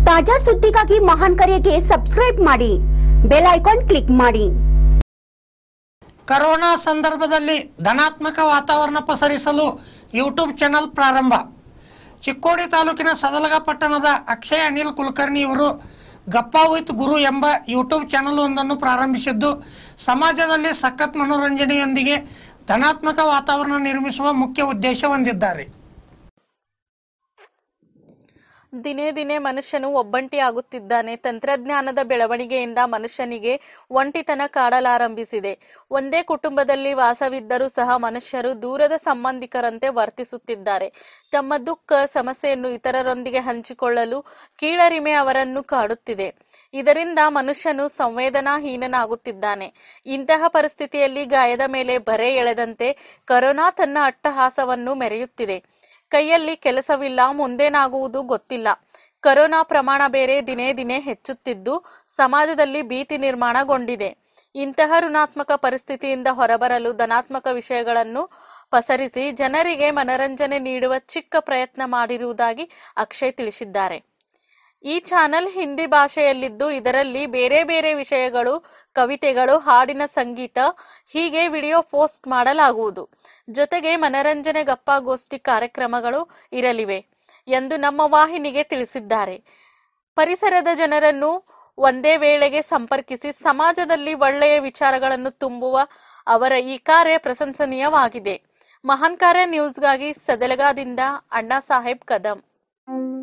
ತಾಜಾ ಸುದ್ದಿಗಾಗಿ ಮಹಾನ್ ಕರೆಗೆ ಸಬ್ಸ್ಕ್ರೈಬ್ ಮಾಡಿ ಬೆಲ್ ಐಕಾನ್ ಕ್ಲಿಕ್ ಮಾಡಿ ಕರೋನಾ ಸಂದರ್ಭದಲ್ಲಿ ಧನಾತ್ಮಕ ವಾತಾವರಣ ಪಸರಿಸಲು ಯೂಟ್ಯೂಬ್ ಚಾನಲ್ ಪ್ರಾರಂಭ ಚಿಕ್ಕೋಡಿ ತಾಲೂಕಿನ ಸದಲಗ ಪಟ್ಟಣದ ಅಕ್ಷಯ್ ಅನಿಲ್ ಕುಲಕರ್ಣಿ ಇವರು ಗಪ್ಪ ವಿತ್ ಗುರು ಎಂಬ ಯೂಟ್ಯೂಬ್ ಚಾನಲ್ ಒಂದನ್ನು ಪ್ರಾರಂಭಿಸಿದ್ದು ಸಮಾಜದಲ್ಲಿ ಸಖತ್ ಮನೋರಂಜನೆಯೊಂದಿಗೆ ಧನಾತ್ಮಕ ವಾತಾವರಣ ನಿರ್ಮಿಸುವ ಮುಖ್ಯ ಉದ್ದೇಶ ಹೊಂದಿದ್ದಾರೆ ದಿನೇ ದಿನೇ ಮನುಷ್ಯನು ಒಬ್ಬಂಟಿಯಾಗುತ್ತಿದ್ದಾನೆ ತಂತ್ರಜ್ಞಾನದ ಬೆಳವಣಿಗೆಯಿಂದ ಮನುಷ್ಯನಿಗೆ ಒಂಟಿತನ ಕಾಡಲಾರಂಭಿಸಿದೆ ಒಂದೇ ಕುಟುಂಬದಲ್ಲಿ ವಾಸವಿದ್ದರೂ ಸಹ ಮನುಷ್ಯರು ದೂರದ ಸಂಬಂಧಿಕರಂತೆ ವರ್ತಿಸುತ್ತಿದ್ದಾರೆ ತಮ್ಮ ದುಃಖ ಸಮಸ್ಯೆಯನ್ನು ಇತರರೊಂದಿಗೆ ಹಂಚಿಕೊಳ್ಳಲು ಕೀಳರಿಮೆ ಅವರನ್ನು ಕಾಡುತ್ತಿದೆ ಇದರಿಂದ ಮನುಷ್ಯನು ಸಂವೇದನಾಹೀನನಾಗುತ್ತಿದ್ದಾನೆ ಇಂತಹ ಪರಿಸ್ಥಿತಿಯಲ್ಲಿ ಗಾಯದ ಮೇಲೆ ಬರೆ ಎಳೆದಂತೆ ಕರೋನಾ ತನ್ನ ಅಟ್ಟಹಾಸವನ್ನು ಮೆರೆಯುತ್ತಿದೆ ಕೈಯಲ್ಲಿ ಕೆಲಸವಿಲ್ಲ ಮುಂದೇನಾಗುವುದು ಗೊತ್ತಿಲ್ಲ ಕರೋನಾ ಪ್ರಮಾಣ ಬೇರೆ ದಿನೇ ದಿನೇ ಹೆಚ್ಚುತ್ತಿದ್ದು ಸಮಾಜದಲ್ಲಿ ಭೀತಿ ನಿರ್ಮಾಣಗೊಂಡಿದೆ ಇಂತಹ ಋಣಾತ್ಮಕ ಪರಿಸ್ಥಿತಿಯಿಂದ ಹೊರಬರಲು ಧನಾತ್ಮಕ ವಿಷಯಗಳನ್ನು ಪಸರಿಸಿ ಜನರಿಗೆ ಮನರಂಜನೆ ನೀಡುವ ಚಿಕ್ಕ ಪ್ರಯತ್ನ ಮಾಡಿರುವುದಾಗಿ ಅಕ್ಷಯ್ ತಿಳಿಸಿದ್ದಾರೆ ಈ ಚಾನೆಲ್ ಹಿಂದಿ ಭಾಷೆಯಲ್ಲಿದ್ದು ಇದರಲ್ಲಿ ಬೇರೆ ಬೇರೆ ವಿಷಯಗಳು ಕವಿತೆಗಳು ಹಾಡಿನ ಸಂಗೀತ ಹೀಗೆ ವಿಡಿಯೋ ಪೋಸ್ಟ್ ಮಾಡಲಾಗುವುದು ಜೊತೆಗೆ ಮನರಂಜನೆ ಗಪ್ಪಾಗೋಷ್ಠಿ ಕಾರ್ಯಕ್ರಮಗಳು ಇರಲಿವೆ ಎಂದು ನಮ್ಮ ವಾಹಿನಿಗೆ ತಿಳಿಸಿದ್ದಾರೆ ಪರಿಸರದ ಜನರನ್ನು ಒಂದೇ ವೇಳೆಗೆ ಸಂಪರ್ಕಿಸಿ ಸಮಾಜದಲ್ಲಿ ಒಳ್ಳೆಯ ವಿಚಾರಗಳನ್ನು ತುಂಬುವ ಅವರ ಈ ಕಾರ್ಯ ಪ್ರಶಂಸನೀಯವಾಗಿದೆ ಮಹಾನ್ ಕಾರ್ಯ ನ್ಯೂಸ್ಗಾಗಿ ಸದಲಗಾದಿಂದ ಅಣ್ಣಾ ಸಾಹೇಬ್ ಕದಂ